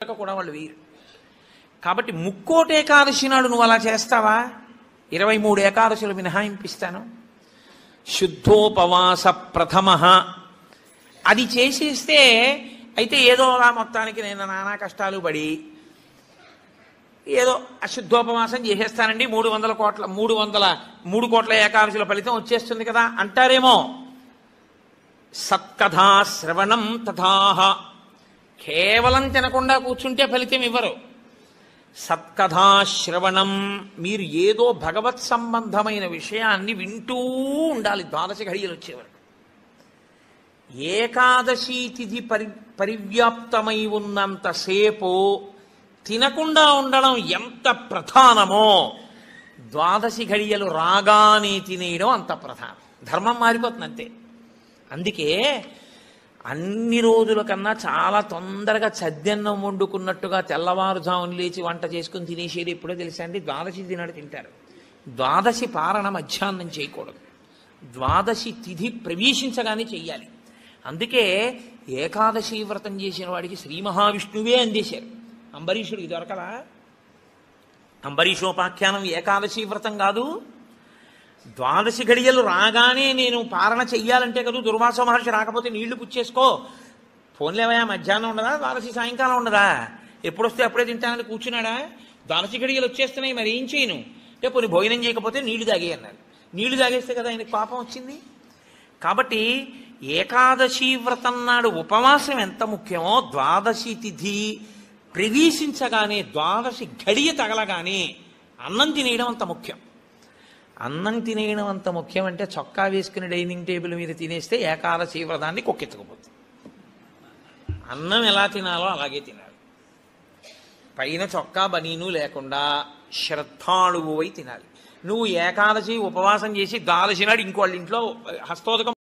కూడా వాళ్ళు వేయరు కాబట్టి ముక్కోటి ఏకాదశి నాడు నువ్వు అలా చేస్తావా ఇరవై మూడు ఏకాదశులు మినహాయింపిస్తాను శుద్ధోపవాస ప్రథమ అది చేసేస్తే అయితే ఏదో అలా మొత్తానికి నేను నానా కష్టాలు పడి ఏదో అశుద్ధోపవాసం చేసేస్తానండి మూడు వందల కోట్ల మూడు వందల మూడు కోట్ల ఏకాదశుల ఫలితం వచ్చేస్తుంది కదా అంటారేమో సత్కథా శ్రవణం తథాహ కేవలం తినకుండా కూర్చుంటే ఫలితం ఇవ్వరు సత్కథా శ్రవణం మీరు ఏదో భగవత్ సంబంధమైన విషయాన్ని వింటూ ఉండాలి ద్వాదశ ఘడియలు వచ్చేవరకు ఏకాదశి తిథి పరి పరివ్యాప్తమై ఉన్నంతసేపు తినకుండా ఉండడం ఎంత ప్రధానమో ద్వాదశి ఘడియలు రాగానే తినేయడం అంత ప్రధానం ధర్మం మారిపోతుంది అంతే అందుకే అన్ని రోజుల కన్నా చాలా తొందరగా చద్దన్నం వండుకున్నట్టుగా తెల్లవారుజామున లేచి వంట చేసుకుని తినేసేది ఎప్పుడో తెలుసా అండి ద్వాదశి తినాడు తింటారు ద్వాదశి పారణ మధ్యాహ్నం చేయకూడదు ద్వాదశి తిథి ప్రవేశించగానే చెయ్యాలి అందుకే ఏకాదశి వ్రతం చేసిన వాడికి శ్రీ మహావిష్ణువే అందేశారు అంబరీషుడికి దొరకదా అంబరీషోపాఖ్యానం ఏకాదశి వ్రతం కాదు ద్వాదశి గడియలు రాగానే నేను పాలన చెయ్యాలంటే కదా దుర్వాస మహర్షి రాకపోతే నీళ్లు పుచ్చేసుకో ఫోన్లేవయా మధ్యాహ్నం ఉండదా ద్వాదశి సాయంకాలం ఉండదా ఎప్పుడొస్తే అప్పుడే తింటానని కూర్చున్నాడా ద్వాదశి గడియలు వచ్చేస్తున్నాయి మరి ఏం చేయను అంటే పోనీ భోజనం చేయకపోతే నీళ్లు తాగే అన్నారు నీళ్లు తాగేస్తే కదా ఆయనకి పాపం వచ్చింది కాబట్టి ఏకాదశి వ్రతం నాడు ఉపవాసం ఎంత ముఖ్యమో ద్వాదశి తిథి ప్రవేశించగానే ద్వాదశి గడియ తగలగానే అన్నం తినేయడం అంత ముఖ్యం అన్నం తినేయడం అంత ముఖ్యం అంటే చొక్కా వేసుకుని డైనింగ్ టేబుల్ మీద తినేస్తే ఏకాదశి వ్రతాన్ని కొక్కెత్తుకుపోతుంది అన్నం ఎలా తినాలో అలాగే తినాలి పైన చొక్కా బనీను లేకుండా శ్రద్ధాళువు అయి తినాలి నువ్వు ఏకాదశి ఉపవాసం చేసి ద్వాదశి నాడు ఇంకోళ్ళ ఇంట్లో హస్తోదకం